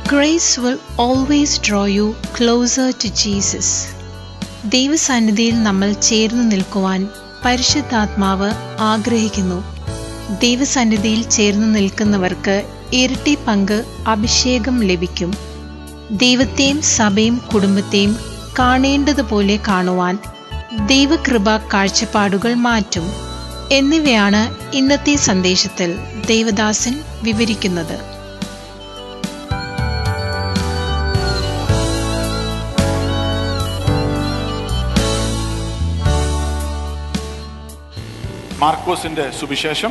Grace will always draw you closer to Jesus. ദൈവസന്നിധിയിൽ നമ്മൾ ചേർന്ന് നിൽക്കുവാൻ പരിശുദ്ധാത്മാവ് ആഗ്രഹിക്കുന്നു ദൈവസന്നിധിയിൽ ചേർന്ന് നിൽക്കുന്നവർക്ക് ഇരട്ടി പങ്ക് അഭിഷേകം ലഭിക്കും ദൈവത്തെയും സഭയും കുടുംബത്തെയും കാണേണ്ടതുപോലെ കാണുവാൻ ദൈവകൃപ കാഴ്ചപ്പാടുകൾ മാറ്റും എന്നിവയാണ് ഇന്നത്തെ സന്ദേശത്തിൽ ദേവദാസൻ വിവരിക്കുന്നത് മാർക്കോസിന്റെ സുവിശേഷം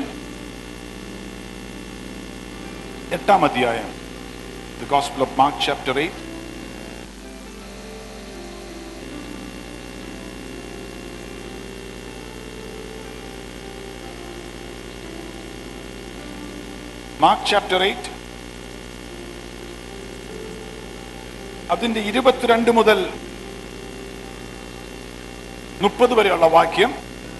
എട്ടാം അധ്യായം the gospel of Mark chapter eight Mark chapter eight അതിന്റെ ഇരുപത്തിരണ്ട് മുതൽ മുപ്പത് വരെയുള്ള വാക്യം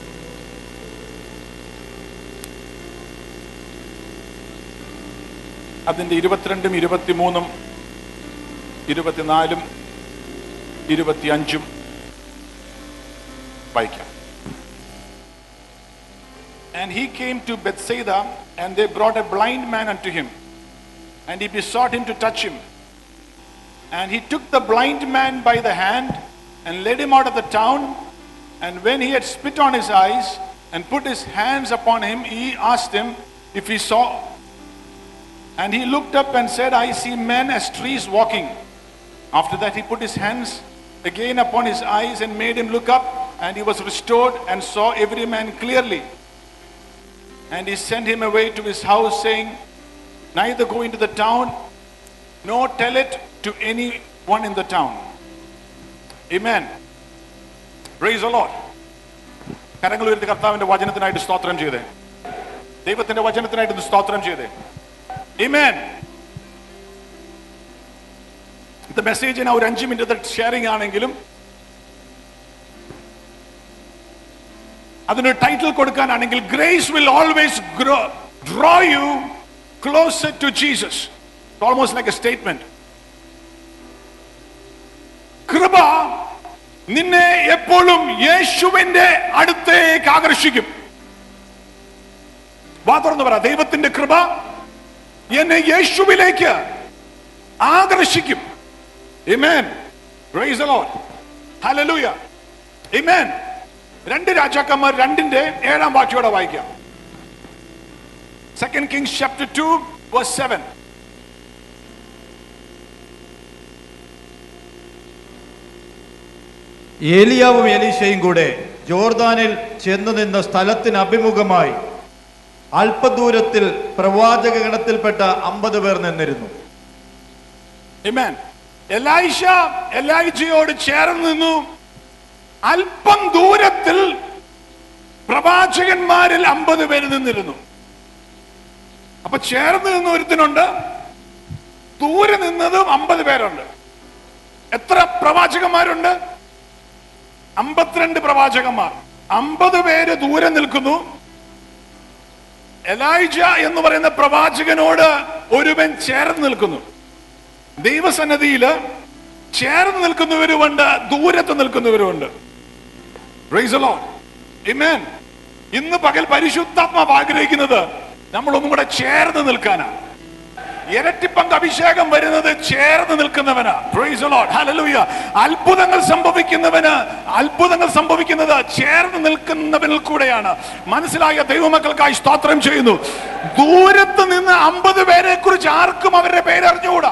അതിന്റെ ഇരുപത്തിരണ്ടും ഇരുപത്തിമൂന്നും ഇരുപത്തിനാലും ഇരുപത്തിയഞ്ചും വായിക്കാം And he came to Bethsaida, and they brought a blind man unto him. And he besought him to touch him. And he took the blind man by the hand and led him out of the town. And when he had spit on his eyes and put his hands upon him, he asked him if he saw. And he looked up and said, I see men as trees walking. After that, he put his hands again upon his eyes and made him look up, and he was restored and saw every man clearly. And he sent him away to his house, saying, Neither go into the town, nor tell it to anyone in the town. Amen. Praise the Lord. കരങ്ങൾ ഉയർത്തി കർത്താവിന്റെ വചനത്തിനായിട്ട് സ്തോത്രം ചെയ്തേ ദൈവത്തിന്റെ വചനത്തിനായിട്ട് ഒന്ന് സ്തോത്രം ചെയ്തേ Amen. ഇത് മെസ്സേജിന് ഒരു അഞ്ച് മിനിറ്റ് ഷെയറിംഗ് ആണെങ്കിലും അതിനൊരു ടൈറ്റിൽ കൊടുക്കാനാണെങ്കിൽ grace will always grow draw you closer to Jesus almost like a statement കൃപ നിന്നെ എപ്പോഴും യേശുവിന്റെ അടുത്തേക്ക് ആകർഷിക്കും വാ തുറന്നു പറ ദൈവത്തിന്റെ കൃപ എന്നെ യേശുവിലേക്ക് ആകർഷിക്കും Amen. Praise the Lord. Hallelujah. Amen. രണ്ട് രാജാക്കന്മാർ രണ്ടിന്റെ ഏഴാം വാക്യോടെ വായിക്കാം second Kings chapter two verse seven ഏലിയാവും എലീശയും കൂടെ ജോർദാനിൽ ചെന്നു നിന്ന സ്ഥലത്തിന് അഭിമുഖമായി അല്പദൂരത്തിൽ പ്രവാചക ഗണത്തിൽപ്പെട്ട അമ്പത് പേർ നിന്നിരുന്നു Amen. എലൈഷ എലൈജയോട് ചേർന്ന് നിന്നു അല്പം ദൂരത്തിൽ പ്രവാചകന്മാരിൽ അമ്പത് പേര് നിന്നിരുന്നു അപ്പൊ ചേർന്ന് നിന്ന ഒരുത്തിനുണ്ട് ദൂരെ നിന്നതും അമ്പത് പേരുണ്ട് എത്ര പ്രവാചകന്മാരുണ്ട് അമ്പത്തിരണ്ട് പ്രവാചകന്മാർ അമ്പത് പേര് ദൂരെ നിൽക്കുന്നു എലൈജ എന്ന് പറയുന്ന പ്രവാചകനോട് ഒരുവൻ ചേർന്ന് നിൽക്കുന്നു ദൈവസന്നദ്ധിയില് ചേർന്ന് നിൽക്കുന്നവരുമുണ്ട് ദൂരത്ത് നിൽക്കുന്നവരുമുണ്ട് Praise the Lord. Amen. ഇന്ന് പകൽ പരിശുദ്ധാത്മാവ് ആഗ്രഹിക്കുന്നത് നമ്മൾ ഒന്നും കൂടെ ചേർന്ന് നിൽക്കാനാ ഇരട്ടിപ്പങ്ക് അഭിഷേകം വരുന്നത് ചേർന്ന് നിൽക്കുന്നവനാ Praise the Lord. Hallelujah. അത്ഭുതങ്ങൾ സംഭവിക്കുന്നവന് അത്ഭുതങ്ങൾ സംഭവിക്കുന്നത് ചേർന്ന് നിൽക്കുന്നവനിൽ കൂടെയാണ് മനസ്സിലായ ദൈവമക്കൾക്കായി സ്തോത്രം ചെയ്യുന്നു ദൂരത്ത് നിന്ന് അമ്പത് പേരെ കുറിച്ച് ആർക്കും അവരുടെ പേരറിഞ്ഞുകൂടാ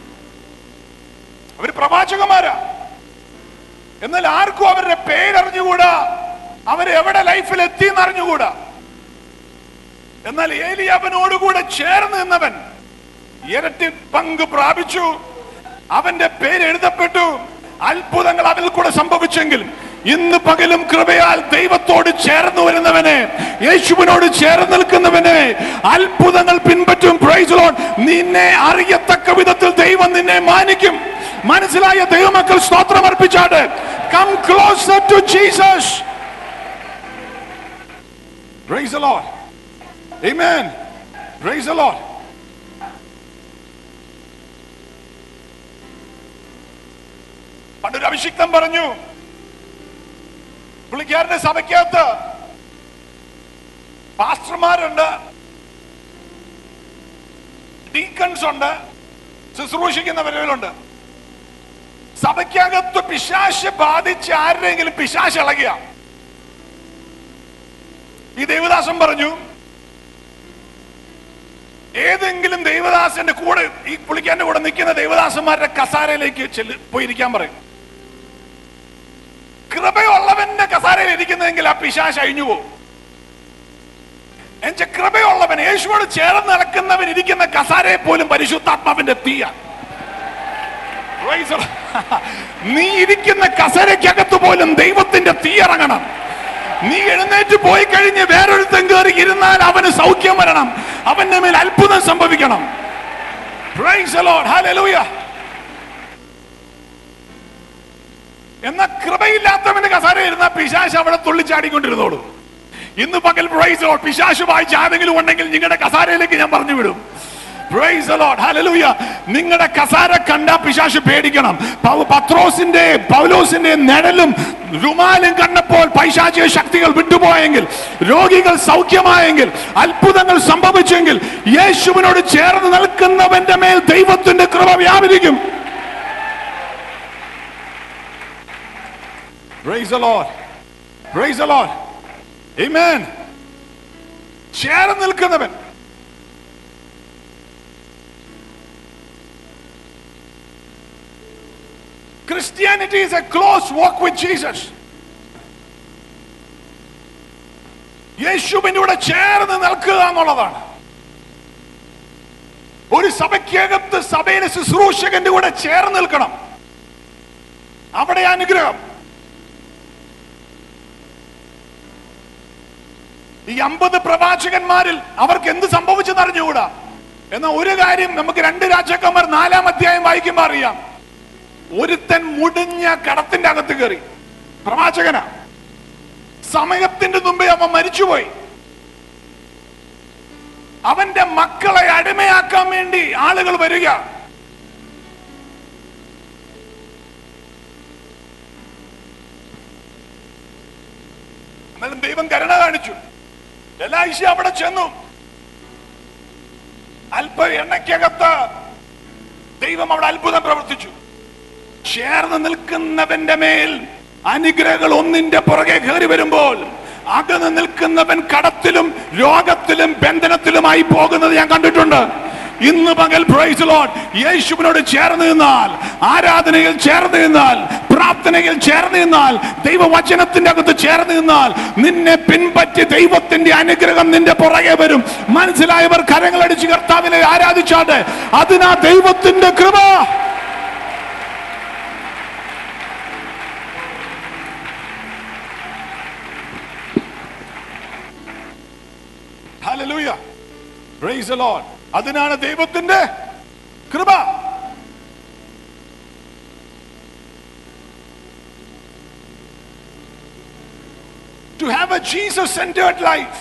അവർ പ്രവാചകന്മാരാ എന്നാൽ ആർക്കും അവരുടെ പേരറിഞ്ഞുകൂടാ അവർ എവിടെ ലൈഫിൽ എത്തിയെന്ന് അറിഞ്ഞുകൂടാ എന്നാൽ ഏലിയാവനോടുകൂടെ ചേർന്ന് നിന്നവൻ ഇരട്ടി പങ്ക് പ്രാപിച്ചു അവന്റെ പേര് എഴുതപ്പെട്ടു അത്ഭുതങ്ങൾ അവനിൽ കൂടെ സംഭവിച്ചെങ്കിൽ ഇന്ന് പകലും കൃപയാൽ ദൈവത്തോട് ചേർന്ന് വരുന്നവനെ യേശുവിനോട് ചേർന്ന് നിൽക്കുന്നവനെ അത്ഭുതങ്ങൾ പിൻപറ്റും Praise the Lord. നിന്നെ അറിയത്തക്ക വിധത്തിൽ ദൈവം നിന്നെ മാനിക്കും മനസ്സിലായ ദൈവമക്കൾ സ്തോത്രം അർപ്പിച്ചാട്ട് come closer to Jesus Praise the Lord. Amen. Praise the Lord. അഭിഷിക്തം പറഞ്ഞു പുള്ളിക്കാരന്റെ സഭയ്ക്കകത്ത് പാസ്റ്റർമാരുണ്ട് ഡീക്കൺസ് ഉണ്ട് ശുശ്രൂഷിക്കുന്നവരുണ്ട് സഭയ്ക്കകത്ത് പിശാശ് ബാധിച്ച് ആരുടെയെങ്കിലും പിശാശ് ഇളകിയ ഈ ദേവദാസൻ പറഞ്ഞു ഏതെങ്കിലും ദേവദാസന്റെ കൂടെ ഈ പുള്ളിക്കാരന്റെ കൂടെ നിൽക്കുന്ന ദേവദാസന്മാരുടെ കസാരയിലേക്ക് ചെല്ല് പോയിരിക്കാൻ പറയും കൃപയുള്ളവന്റെ കസാരയിൽ ഇരിക്കുന്നതെങ്കിൽ ആ പിശാശ് അഴിഞ്ഞു പോകും എന്നുവെച്ചാൽ കൃപയുള്ളവൻ യേശുവോട് ചേർന്ന് നടക്കുന്നവൻ ഇരിക്കുന്ന കസാരയെ പോലും പരിശുദ്ധാത്മാവിന്റെ തീയ Praise the Lord. നീ ഇരിക്കുന്ന കസരയ്ക്കകത്ത് പോലും ദൈവത്തിന്റെ തീ ഇറങ്ങണം നീ എഴുന്നേറ്റ് പോയി കഴിഞ്ഞ് വേറൊരുത്തൻ കയറി ഇരുന്നാൽ അവന് സൗഖ്യം വരണം അവന്റെ മേൽ അത്ഭുതം സംഭവിക്കണം Praise the Lord. Hallelujah. എന്നാ കൃപയില്ലാത്തവന്റെ കസാര ഇരുന്ന പിശാശ് അവിടെ തുള്ളിച്ചാടിക്കൊണ്ടിരുന്നോളൂ ഇന്ന് പകൽ പ്രൈസ് ലോഡ് പിശാശ് വായിച്ച് ആരെങ്കിലും ഉണ്ടെങ്കിൽ നിങ്ങളുടെ കസാരയിലേക്ക് ഞാൻ പറഞ്ഞു വിടും പ്രൈസ് ലോഡ് ഹല്ലേലൂയ നിങ്ങളുടെ കസാര കണ്ട പിശാശ് പേടിക്കണം പൗ- പത്രോസിന്റെ പൗലോസിന്റെ നിഴലും രുമാലും കണ്ടപ്പോൾ പൈശാചിക ശക്തികൾ വിട്ടുപോയെങ്കിൽ രോഗികൾ സൗഖ്യമായെങ്കിൽ അത്ഭുതങ്ങൾ സംഭവിച്ചെങ്കിൽ യേശുവിനോട് ചേർന്ന് നിൽക്കുന്നവന്റെ മേൽ ദൈവത്തിന്റെ കൃപ വ്യാപരിക്കും Praise the Lord. Praise the Lord. Amen. ചേർന്ന് നിൽക്കുന്നവൻ Christianity is a close walk with Jesus. യേശുവിന്റെ കൂടെ ചേർന്ന് നിൽക്കുക എന്നുള്ളതാണ് ഒരു സഭയ്ക്കകത്ത് സഭയിലെ ശുശ്രൂഷകന്റെ കൂടെ ചേർന്ന് നിൽക്കണം അവിടെ അനുഗ്രഹം ഈ അമ്പത് പ്രവാചകന്മാരിൽ അവർക്ക് എന്ത് സംഭവിച്ചെന്ന് അറിഞ്ഞുകൂടാ എന്നാൽ ഒരു കാര്യം നമുക്ക് രണ്ട് രാജാക്കന്മാർ നാലാം അധ്യായം വായിക്കുമ്പോ അറിയാം ഒരുത്തൻ മുടിഞ്ഞ കടത്തിന്റെ അകത്ത് കയറി പ്രവാചകന സമയത്തിന്റെ മുമ്പേ അവൻ മരിച്ചുപോയി അവന്റെ മക്കളെ അടിമയാക്കാൻ വേണ്ടി ആളുകൾ വരിക എന്നാലും ദൈവം കരുണ കാണിച്ചു എലായിശ അവിടെ ചെന്നു അല്പ എണ്ണയ്ക്കകത്ത് ദൈവം അവിടെ അത്ഭുതം പ്രവർത്തിച്ചു ചേർന്ന് നിൽക്കുന്നവന്റെ മേൽ അനുഗ്രഹങ്ങൾ ഒന്നിന്റെ പുറകെ കയറി വരുമ്പോൾ അകന്ന് നിൽക്കുന്നവൻ കടത്തിലും രോഗത്തിലും ബന്ധനത്തിലുമായി പോകുന്നത് ഞാൻ കണ്ടിട്ടുണ്ട് ഇന്ന് പകൽ പ്രൈസ് ലോഡ് യേശുവിനോട് ചേർന്ന് നിന്നാൽ ആരാധനയിൽ ചേർന്ന് നിന്നാൽ പ്രാർത്ഥനയിൽ ചേർന്ന് നിന്നാൽ ദൈവവചനത്തിന്റെ അകത്ത് ചേർന്ന് നിന്നാൽ നിന്നെ പിൻപറ്റി ദൈവത്തിന്റെ അനുഗ്രഹം നിന്റെ പുറകെ വരും മനസ്സിലായവർ കരങ്ങളടിച്ച് കർത്താവിനെ ആരാധിച്ചാട്ടെ അതിനാ ദൈവത്തിന്റെ കൃപ Hallelujah. Praise the Lord. അതിനാണ് ദൈവത്തിന്റെ കൃപ To have a Jesus centered life.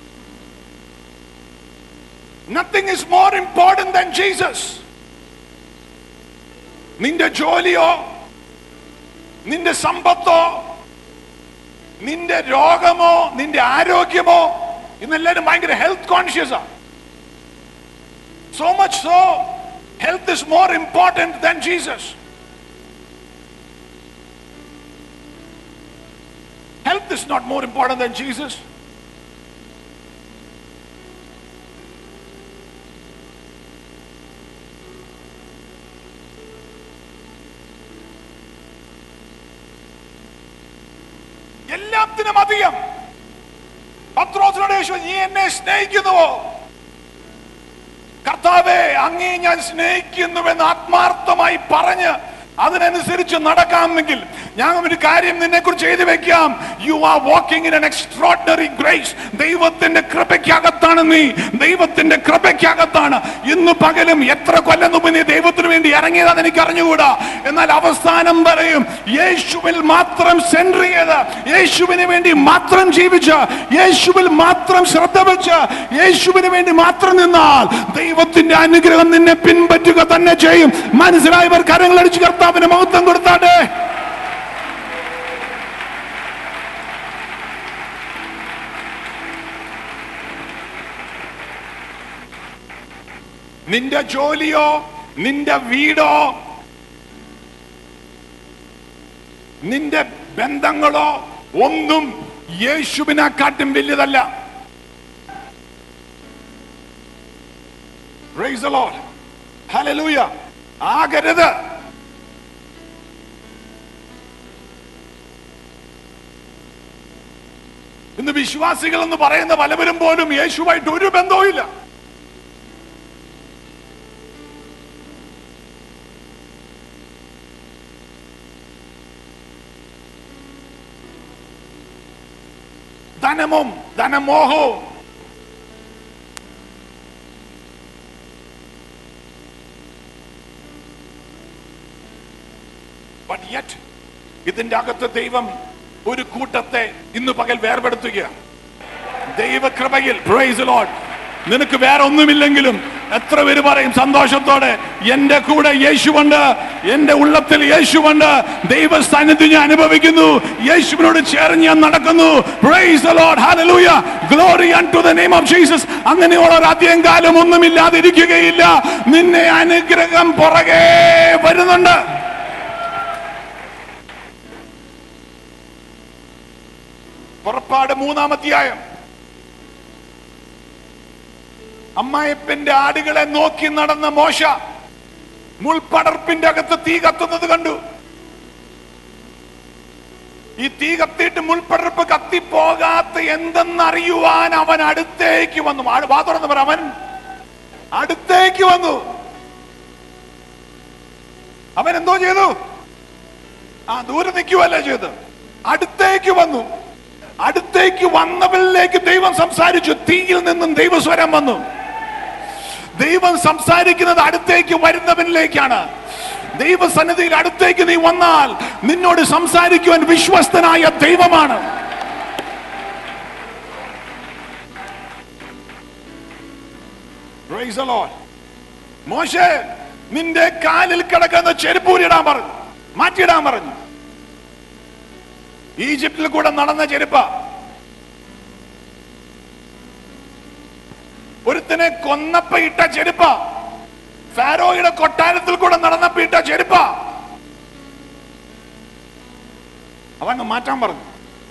Nothing is more important than Jesus. നിന്റെ ജോലിയോ നിന്റെ സമ്പത്തോ നിന്റെ രോഗമോ നിന്റെ ആരോഗ്യമോ ഇന്നെല്ലാവരും ഭയങ്കര ഹെൽത്ത് കോൺഷ്യസ് ആണ് so much so health is more important than Jesus health is not more important than Jesus എല്ലാത്തിനും അധികം പത്രോസിനോട് യേശു നീ എന്നെ സ്നേഹിക്കുന്നുവോ കർത്താവെ അങ്ങേ ഞാൻ സ്നേഹിക്കുന്നുവെന്ന് ആത്മാർത്ഥമായി പറഞ്ഞ് അതിനനുസരിച്ച് നടക്കാമെങ്കിൽ ഞാൻ ഒരു കാര്യം നിന്നെ കുറിച്ച് എഴുതി വെക്കാം you are walking in an extraordinary grace ദൈവത്തിന്റെ കൃപയ്ക്കകത്താണ് നീ ദൈവത്തിന്റെ കൃപയ്ക്കകത്താണ് ഇന്ന് പകലും എത്ര കൊല്ലം മുമ്പ് നീ ദൈവത്തിന് വേണ്ടി ഇറങ്ങിയതാന്ന് എനിക്ക് അറിഞ്ഞുകൂടാ എന്നാൽ അവസാനം വരെയും യേശുവിൽ മാത്രം സെൻട്രി ചെയ്ത് യേശുവിന് വേണ്ടി മാത്രം ജീവിച്ച് യേശുവിൽ മാത്രം ശ്രദ്ധ വെച്ച് യേശുവിന് വേണ്ടി മാത്രം നിന്നാൽ ദൈവത്തിന്റെ അനുഗ്രഹം നിന്നെ പിൻപറ്റുക തന്നെ ചെയ്യും മനസ്സിലായവർ കരങ്ങളടിച്ച് കർത്താവിന് മഹത്വം കൊടുത്താട്ടെ നിന്റെ ജോലിയോ നിന്റെ വീടോ നിന്റെ ബന്ധങ്ങളോ ഒന്നും യേശുവിനെക്കാട്ടും വലിയതല്ല Praise the Lord. Hallelujah. ആകരുത് ഇന്ന് വിശ്വാസികൾ എന്ന് പറയുന്ന പലവരും പോലും യേശുവായിട്ട് ഒരു ബന്ധവും ഇല്ല ധനമും ധനമോഹവും But yet, ഇതിന്റെ അകത്ത് ദൈവം ഒരു കൂട്ടത്തെ ഇന്ന് പകൽ വേർപെടുത്തുകയാണ് ദൈവകൃപയിൽ പ്രൈസ് ലോഡ് നിനക്ക് വേറെ ഒന്നുമില്ലെങ്കിലും എത്ര പേര് പറയും സന്തോഷത്തോടെ എന്റെ കൂടെ യേശുവുണ്ട് എന്റെ ഉള്ളത്തിൽ യേശുവുണ്ട് ദൈവ സാന്നിധ്യം ഞാൻ അനുഭവിക്കുന്നു യേശുവിനോട് ചേർന്ന് ഞാൻ നടക്കുന്നു praise the Lord hallelujah glory unto the name of Jesus അങ്ങനെയുള്ള ഒരു അധികം കാലം ഒന്നുമില്ലാതിരിക്കുകയില്ല നിന്നെ അനുഗ്രഹം പുറകെ വരുന്നുണ്ട് പുറപ്പാട് മൂന്നാമധ്യായം അമ്മായപ്പന്റെ ആടുകളെ നോക്കി നടന്ന മോശ മുൾപടർപ്പിന്റെ അകത്ത് തീ കത്തുന്നത് കണ്ടു ഈ തീ കത്തിയിട്ട് മുൾപടർപ്പ് കത്തിപ്പോകാത്ത എന്തെന്നറിയുവാൻ അവൻ അടുത്തേക്ക് വന്നു ആ- വാ തുറന്ന് പറ അവൻ അടുത്തേക്ക് വന്നു അവൻ എന്തോ ചെയ്തു ആ ദൂരെ നിൽക്കുവല്ലേ ചെയ്തു അടുത്തേക്ക് വന്നു അടുത്തേക്ക് വന്നവരിലേക്ക് ദൈവം സംസാരിച്ചു തീയിൽ നിന്നും ദൈവസ്വരം വന്നു ദൈവം സംസാരിക്കുന്നത് അടുത്തേക്ക് വരുന്നവനിലേക്കാണ് ദൈവസന്നിധിയിൽ അടുത്തേക്ക് നീ വന്നാൽ നിന്നോട് സംസാരിക്കുവാൻ വിശ്വസ്തനായ ദൈവമാണ് Praise the Lord. മോശെ നിന്റെ കാലിൽ കിടക്കുന്ന ചെരുപ്പൂരിടാൻ പറഞ്ഞു മാറ്റിയിടാൻ പറഞ്ഞു ഈജിപ്തിൽ കൂടെ നടന്ന ചെരുപ്പ ഒരുത്തനെ കൊന്നപ്പ ഇട്ട ചെരുപ്പ ഫാരോയുടെ കൊട്ടാരത്തിൽ കൂടെ നടന്നപ്പ ഇട്ട ചെരുപ്പ അതങ്ങ് മാറ്റാൻ പറഞ്ഞു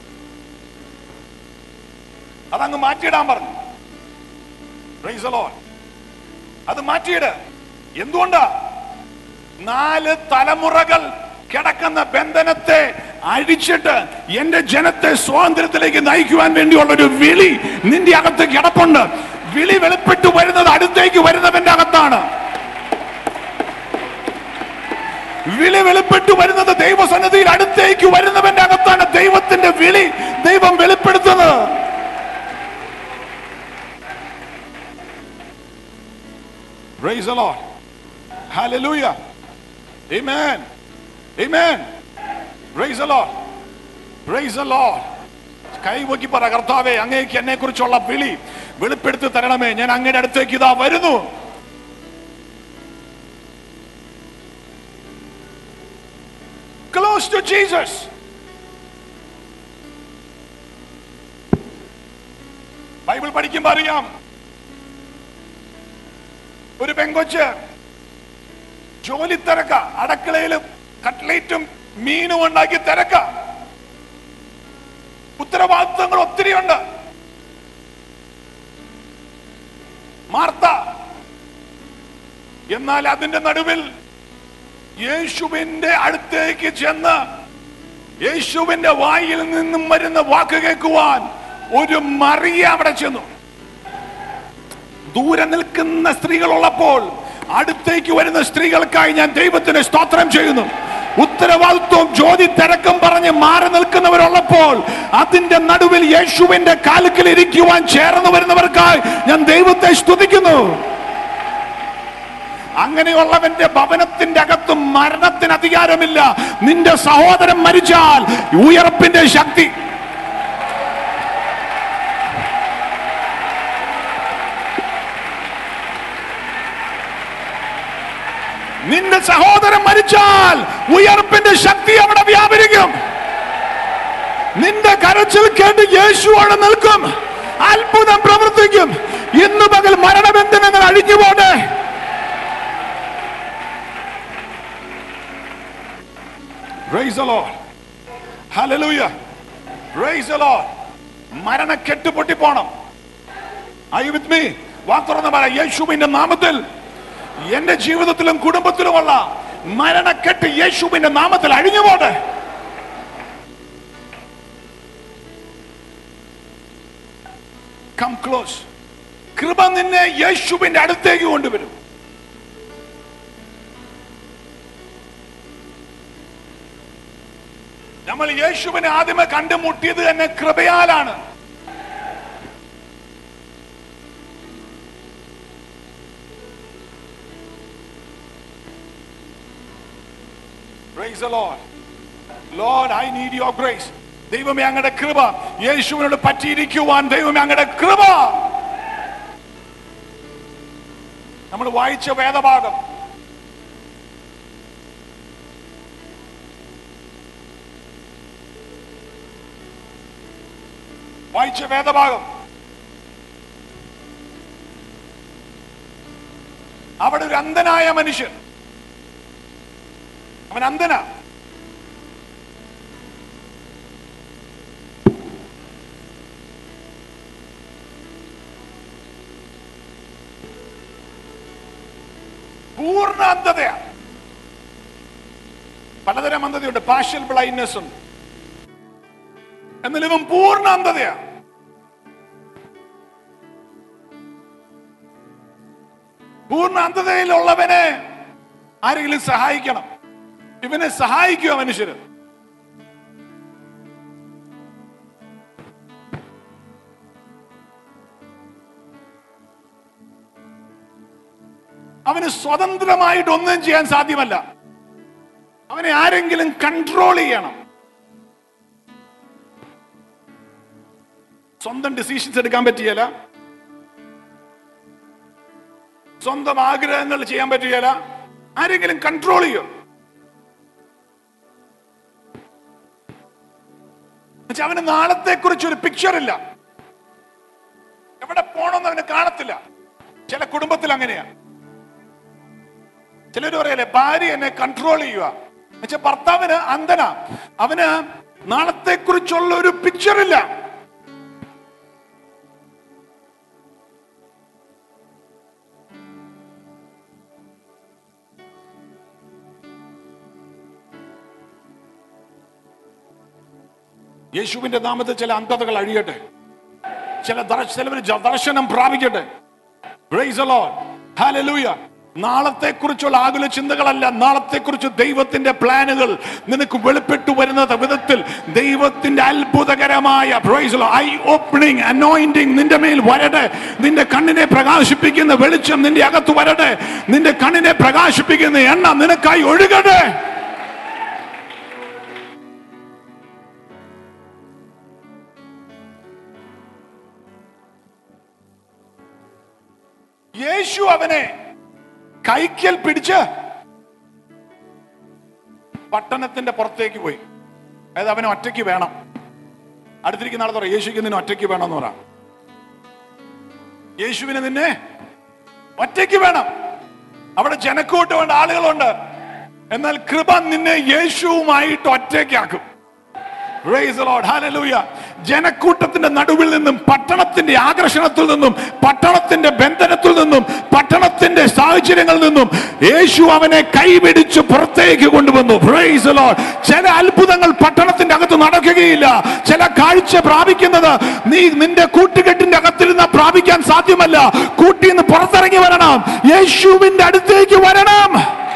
അതങ്ങ് മാറ്റിയിടാൻ പറഞ്ഞു Praise the Lord. അത് മാറ്റിയിട് എന്തുകൊണ്ടാ നാല് തലമുറകൾ കിടക്കുന്ന ബന്ധനത്തെ അഴിച്ചിട്ട് എന്റെ ജനത്തെ സ്വാതന്ത്ര്യത്തിലേക്ക് നയിക്കുവാൻ വേണ്ടിയുള്ള ഒരു വിളി നിന്റെ അകത്ത് കിടപ്പുണ്ട് വിളി വെളിപ്പെട്ടു വരുന്നത് അടുത്തേക്ക് വരുന്നവന്റെ അകത്താണ് വിളി വെളിപ്പെട്ടു വരുന്നത് ദൈവസന്നിധിയിൽ അടുത്തേക്ക് വരുന്നവന്റെ അകത്താണ് ദൈവത്തിന്റെ വിളി ദൈവം വെളിപ്പെടുത്തുന്നത് Praise the Lord. Hallelujah. Amen. Amen. Praise the Lord. Praise the Lord. കൈവക്കി പറ കർത്താവേ അങ്ങേക്ക് എന്നെ കുറിച്ചുള്ള വിളി വെളിപ്പെടുത്തി തരണമേ ഞാൻ അങ്ങയുടെ അടുത്തേക്ക് ഇതാ വരുന്നു ക്ലോസ് ടു ജീസസ് ബൈബിൾ പഠിക്കുമ്പോ അറിയാം ഒരു പെങ്കൊച്ച് ജോലി തിരക്ക അടക്കളയിലും കട്ട്ലേറ്റും മീനും ഉണ്ടാക്കി തിരക്ക ഉത്തരവാദിത്വങ്ങൾ ഒത്തിരിയുണ്ട് മാർത്ത എന്നാൽ അതിന്റെ നടുവിൽ യേശുവിന്റെ അടുത്തേക്ക് ചെന്ന് യേശുവിന്റെ വായിൽ നിന്നും വരുന്ന വാക്ക് കേൾക്കുവാൻ ഒരു മറിയ അവിടെ ചെന്നു ദൂരെ നിൽക്കുന്ന സ്ത്രീകൾ ഉള്ളപ്പോൾ അടുത്തേക്ക് വരുന്ന സ്ത്രീകൾക്കായി ഞാൻ ദൈവത്തിന് സ്തോത്രം ചെയ്യുന്നു ഉത്തരവാദിത്വം ജോലി തിരക്കം പറഞ്ഞ് മാറി നിൽക്കുന്നവരുള്ളപ്പോൾ അതിന്റെ നടുവിൽ യേശുവിന്റെ കാലുക്കിൽ ഇരിക്കുവാൻ ചേർന്ന് വരുന്നവർക്കായി ഞാൻ ദൈവത്തെ സ്തുതിക്കുന്നു അങ്ങനെയുള്ളവന്റെ ഭവനത്തിന്റെ അകത്ത് മരണത്തിന് അധികാരമില്ല നിന്റെ സഹോദരൻ മരിച്ചാൽ ഉയർപ്പിന്റെ ശക്തി നിന്റെ സഹോദരൻ മരിച്ചാൽ ഉയർപ്പിന്റെ ശക്തി അവിടെ വ്യാപരിക്കും നിന്റെ കരച്ചിൽ കേട്ട് യേശു അവിടെ നിൽക്കും അത്ഭുതം പ്രവർത്തിക്കും ഇന്ന് പകൽ മരണബന്ധനങ്ങൾ അഴിഞ്ഞുപോട്ടെ Praise the Lord. Hallelujah. Praise the Lord. മരണക്കെട്ട് പൊട്ടിപ്പോണം Are you with me? വാ തുറന്ന് പറ യേശുവിന്റെ നാമത്തിൽ എന്റെ ജീവിതത്തിലും കുടുംബത്തിലുമുള്ള മരണക്കെട്ട് യേശുവിന്റെ നാമത്തിൽ അഴിഞ്ഞു പോട്ടെ കം ക്ലോസ് കൃപ നിന്നെ യേശുവിന്റെ അടുത്തേക്ക് കൊണ്ടുവരും നമ്മൾ യേശുവിനെ ആദ്യമേ കണ്ടുമുട്ടിയത് തന്നെ കൃപയാലാണ് Praise the Lord. Lord, I need your grace. ദൈവമേ അങ്ങയുടെ കൃപ യേശുവിനോട് പറ്റിയിരിക്കുവാൻ ദൈവമേ അങ്ങയുടെ കൃപ നമ്മൾ വായിച്ച വേദഭാഗം വായിച്ച വേദഭാഗം അവിടെ ഒരു അന്ധനായ മനുഷ്യൻ അവൻ അന്ധനാ പൂർണ്ണ അന്ധതയാണ് പലതരം അന്ധതയുണ്ട് പാർഷ്യൽ ബ്ലൈൻഡ്നെസ് ഉണ്ട് എന്നാൽ ഇവൻ പൂർണ്ണ അന്ധതയാണ് പൂർണ്ണ അന്ധതയിലുള്ളവനെ ആരെങ്കിലും സഹായിക്കണം ഇവനെ സഹായിക്കുക മനുഷ്യര് അവന് സ്വതന്ത്രമായിട്ട് ഒന്നും ചെയ്യാൻ സാധ്യമല്ല അവനെ ആരെങ്കിലും കൺട്രോൾ ചെയ്യണം സ്വന്തം ഡിസിഷൻസ് എടുക്കാൻ പറ്റിയല്ല സ്വന്തം ആഗ്രഹങ്ങൾ ചെയ്യാൻ പറ്റുകയില്ല ആരെങ്കിലും കൺട്രോൾ ചെയ്യും എന്നുവെച്ചാ അവന് നാളത്തെ കുറിച്ച് ഒരു പിക്ചർ ഇല്ല എവിടെ പോണമെന്ന് അവന് കാണത്തില്ല ചില കുടുംബത്തിൽ അങ്ങനെയാ ചിലർ പറയല്ലേ ഭാര്യ എന്നെ കൺട്രോൾ ചെയ്യുക എന്നുവെച്ചാൽ ഭർത്താവിന് അന്ധന അവന് നാളത്തെ കുറിച്ചുള്ള ഒരു പിക്ചർ ഇല്ല യേശുവിന്റെ നാമത്തിൽ ചില അന്ധതകൾ അഴിയട്ടെ ചില ദർശ- ചിലവര് ജ- ദർശനം പ്രാപിക്കട്ടെ Praise the Lord. Hallelujah. നാളത്തെ കുറിച്ചുള്ള ആകുല ചിന്തകളല്ല നാളത്തെ കുറിച്ച് ദൈവത്തിന്റെ പ്ലാനുകൾ നിനക്ക് വെളിപ്പെട്ടു വരുന്ന വിധത്തിൽ ദൈവത്തിന്റെ അത്ഭുതകരമായ ഐ ഓപ്പണിംഗ് അനോയിന്റിങ് നിന്റെ മേൽ വരട്ടെ നിന്റെ കണ്ണിനെ പ്രകാശിപ്പിക്കുന്ന വെളിച്ചം നിന്റെ അകത്ത് വരട്ടെ നിന്റെ കണ്ണിനെ പ്രകാശിപ്പിക്കുന്ന എണ്ണ നിനക്കായി ഒഴുകട്ടെ യേശു അവനെ കൈക്കൽ പിടിച്ച് പട്ടണത്തിന്റെ പുറത്തേക്ക് പോയി അതായത് അവനെ ഒറ്റയ്ക്ക് വേണം അടുത്തിരിക്കുന്ന ആൾ പറയാം യേശുക്ക് നിന്നെ ഒറ്റയ്ക്ക് വേണം എന്ന് പറ യേശുവിന് നിന്നെ ഒറ്റയ്ക്ക് വേണം അവിടെ ജനക്കൂട്ട് വേണ്ട ആളുകളുണ്ട് എന്നാൽ കൃപ നിന്നെ യേശുവുമായിട്ട് ഒറ്റയ്ക്കാക്കും Praise the Lord. Hallelujah. ജനക്കൂട്ടത്തിന്റെ നടുവിൽ നിന്നും പട്ടണത്തിന്റെ ആകർഷണത്തിൽ നിന്നും പട്ടണത്തിന്റെ ബന്ധനത്തിൽ നിന്നും പട്ടണത്തിന്റെ സാഹചര്യങ്ങളിൽ നിന്നും യേശു അവനെ കൈപിടിച്ച് പുറത്തേക്ക് കൊണ്ടുവന്നു Praise the Lord. ചില അത്ഭുതങ്ങൾ പട്ടണത്തിന്റെ അകത്ത് നടക്കുകയില്ല ചില കാഴ്ച പ്രാപിക്കുന്നത് നീ നിന്റെ കൂട്ടുകെട്ടിന്റെ അകത്തിരുന്ന് പ്രാപിക്കാൻ സാധ്യമല്ല കൂട്ടിൽ നിന്ന് പുറത്തിറങ്ങി വരണം യേശുവിന്റെ അടുത്തേക്ക് വരണം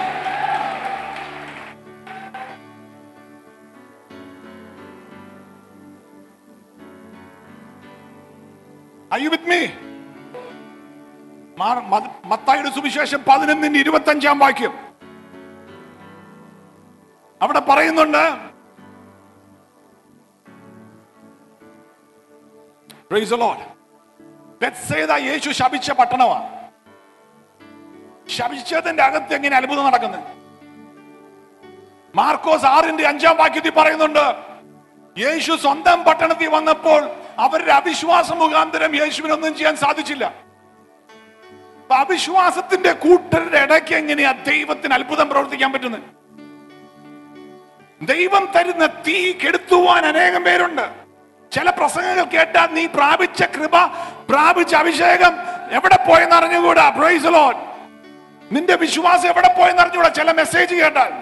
Are you with me? Mar- മത- മത്തായിയുടെ സുവിശേഷം പതിനൊന്നിന് ഇരുപത്തി അഞ്ചാം വാക്യം അവിടെ പറയുന്നുണ്ട് Praise the Lord. ബെത്സേദ യേശു ശപിച്ച പട്ടണമാണ് ശപിച്ചതിന്റെ അകത്ത് എങ്ങനെ അത്ഭുതം നടക്കുന്നത് മാർക്കോസ് ആറിന്റെ അഞ്ചാം വാക്യത്തിൽ പറയുന്നുണ്ട് യേശു സ്വന്തം പട്ടണത്തിൽ വന്നപ്പോൾ അവരുടെ അവിശ്വാസ മുഖാന്തരം യേശുവിനൊന്നും ചെയ്യാൻ സാധിച്ചില്ല അപ്പൊ അവിശ്വാസത്തിന്റെ കൂട്ടരുടെ ഇടയ്ക്ക് എങ്ങനെയാ ദൈവത്തിന് അത്ഭുതം പ്രവർത്തിക്കാൻ പറ്റുന്നത് ദൈവം തരുന്ന തീ കെടുത്തുവാൻ അനേകം പേരുണ്ട് ചില പ്രസംഗങ്ങൾ കേട്ടാൽ നീ പ്രാപിച്ച കൃപ പ്രാപിച്ച അഭിഷേകം എവിടെ പോയെന്ന് അറിഞ്ഞുകൂടാ പ്രൈസ് ലോഡ് നിന്റെ വിശ്വാസം എവിടെ പോയെന്ന് അറിഞ്ഞുകൂടാ ചില മെസ്സേജ് കേട്ടാൽ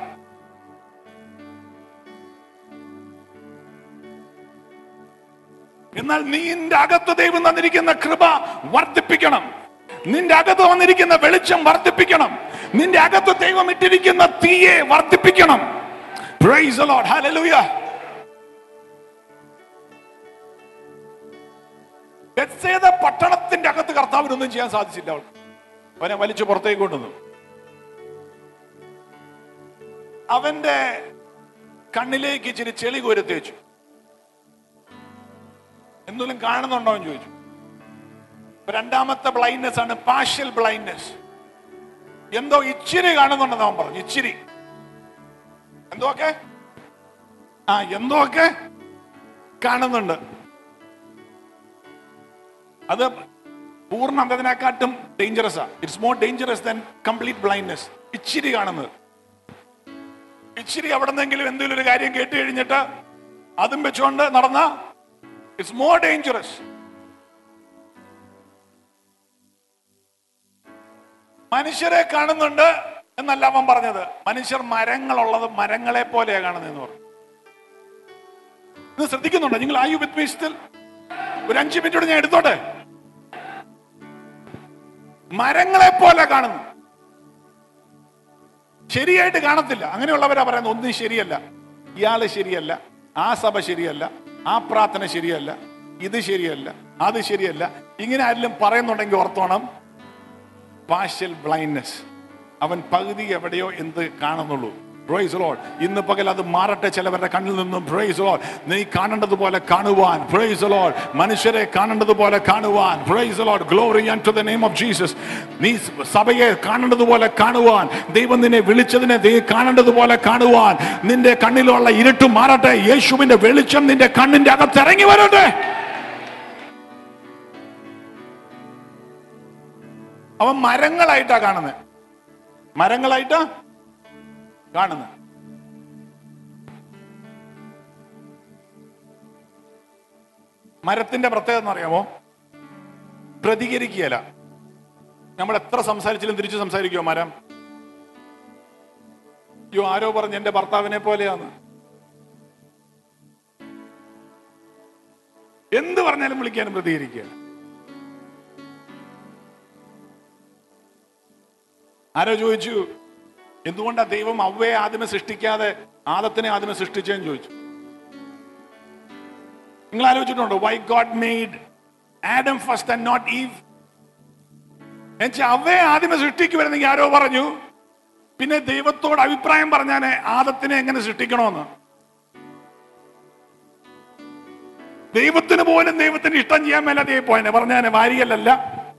എന്നാൽ നിന്റെ അകത്ത് ദൈവം തന്നിരിക്കുന്ന കൃപ വർദ്ധിപ്പിക്കണം നിന്റെ അകത്ത് വന്നിരിക്കുന്ന വെളിച്ചം വർദ്ധിപ്പിക്കണം നിന്റെ അകത്ത് ദൈവം ഇട്ടിരിക്കുന്ന തീയെ വർദ്ധിപ്പിക്കണം Praise the Lord. Hallelujah. ബെത്സേദ പട്ടണത്തിന്റെ അകത്ത് കർത്താവിനൊന്നും ചെയ്യാൻ സാധിച്ചില്ല അവൾക്ക് അവനെ വലിച്ചു പുറത്തേക്ക് കൊണ്ടുവന്നു അവന്റെ കണ്ണിലേക്ക് ഇച്ചിരി ചെളി കോരത്തി വെച്ചു എന്തെങ്കിലും കാണുന്നുണ്ടോ എന്ന് ചോദിച്ചു ഇപ്പൊ രണ്ടാമത്തെ ബ്ലൈൻഡ്നെസ് ആണ് പാർഷ്യൽ ബ്ലൈൻഡ്നെസ് എന്തോ ഇച്ചിരി കാണുന്നുണ്ടെന്ന് അവൻ പറഞ്ഞു ഇച്ചിരി എന്തോക്കെ ആ എന്തോക്കെ കാണുന്നുണ്ട് അത് പൂർണ്ണ അന്ധതിനെക്കാട്ടും dangerous ah it's more dangerous than complete blindness ഇച്ചിരി കാണുന്നത് ഇച്ചിരി അവിടെ നിന്നെങ്കിലും എന്തെങ്കിലും ഒരു കാര്യം കേട്ട് കഴിഞ്ഞിട്ട് അതും വെച്ചുകൊണ്ട് നടന്ന ഇറ്റ്സ് മോർ ഡേഞ്ചറസ് മനുഷ്യരെ കാണുന്നുണ്ട് എന്നല്ല അവൻ പറഞ്ഞത് മനുഷ്യർ മരങ്ങളുള്ളത് മരങ്ങളെ പോലെയാ കാണുന്നതെന്ന് പറഞ്ഞു ഇത് ശ്രദ്ധിക്കുന്നുണ്ടോ നിങ്ങൾ ആയു വിത്ത് മീ സ്റ്റിൽ ഒരു അഞ്ചു മിനിറ്റോട് ഞാൻ എടുത്തോട്ടെ മരങ്ങളെ പോലെ കാണുന്നു ശരിയായിട്ട് കാണത്തില്ല അങ്ങനെയുള്ളവരാ പറയുന്നത് ഒന്നും ശരിയല്ല ഇയാള് ശരിയല്ല ആ സഭ ശരിയല്ല ആ പ്രാർത്ഥന ശരിയല്ല ഇത് ശരിയല്ല അത് ശരിയല്ല ഇങ്ങനെ ആരെങ്കിലും പറയുന്നുണ്ടെങ്കിൽ ഓർത്തോണം പാർഷ്യൽ ബ്ലൈൻഡ്നെസ് അവൻ പകുതി എവിടെയോ എന്ത് കാണുന്നുള്ളൂ പ്രൈസ് ലോഡ് ഇന്ന് പകൽ അത് മാറട്ടെ ചിലവരുടെ കണ്ണിൽ നിന്നും പ്രൈസ് ലോഡ് നീ കാണേണ്ടതുപോലെ കാണുവാൻ പ്രൈസ് ലോഡ് മനുഷ്യരെ കാണേണ്ടതുപോലെ കാണുവാൻ praise Lord glory to the name of Jesus നീ സഭയെ കാണേണ്ടതുപോലെ കാണുവാൻ ദൈവം നിന്നെ വിളിച്ചതിനെ നീ കാണേണ്ടതുപോലെ കാണുവാൻ നിന്റെ കണ്ണിലുള്ള ഇരുട്ട് മാറട്ടെ യേശുവിന്റെ വെളിച്ചം നിന്റെ കണ്ണിന്റെ അകത്ത് ഇറങ്ങി വരട്ടെ അവൻ മരങ്ങളായിട്ടാ കാണുന്നത് മരങ്ങളായിട്ടാ കാണുന്നത് മരത്തിന്റെ പ്രത്യേകത എന്ന് അറിയാമോ പ്രതികരിക്കുകയല്ല നമ്മൾ എത്ര സംസാരിച്ചാലും തിരിച്ചു സംസാരിക്കുമോ മരം അയ്യോ ആരോ പറഞ്ഞു എന്റെ ഭർത്താവിനെ പോലെയാണ് എന്ത് പറഞ്ഞാലും വിളിക്കാനും പ്രതികരിക്കുകയാണ് ആരോ ചോദിച്ചു എന്തുകൊണ്ടാ ദൈവം അവയെ ആദ്യമേ സൃഷ്ടിക്കാതെ ആദത്തിനെ ആദ്യമേ സൃഷ്ടിച്ചതെന്ന് ചോദിച്ചു നിങ്ങൾ ആലോചിച്ചിട്ടുണ്ടോ why God made Adam first and not Eve എന്നുവെച്ചാൽ അവയെ ആദ്യമേ സൃഷ്ടിക്കുമായിരുന്നെങ്കിൽ ആരോ പറഞ്ഞു പിന്നെ ദൈവത്തോട് അഭിപ്രായം പറഞ്ഞാനെ ആദത്തിനെ എങ്ങനെ സൃഷ്ടിക്കണമെന്ന് ദൈവത്തിന് പോലും ദൈവത്തിന് ഇഷ്ടം ചെയ്യാൻ മേലാതെ പോയനെ പറഞ്ഞാനെ വാരിയല്ലല്ല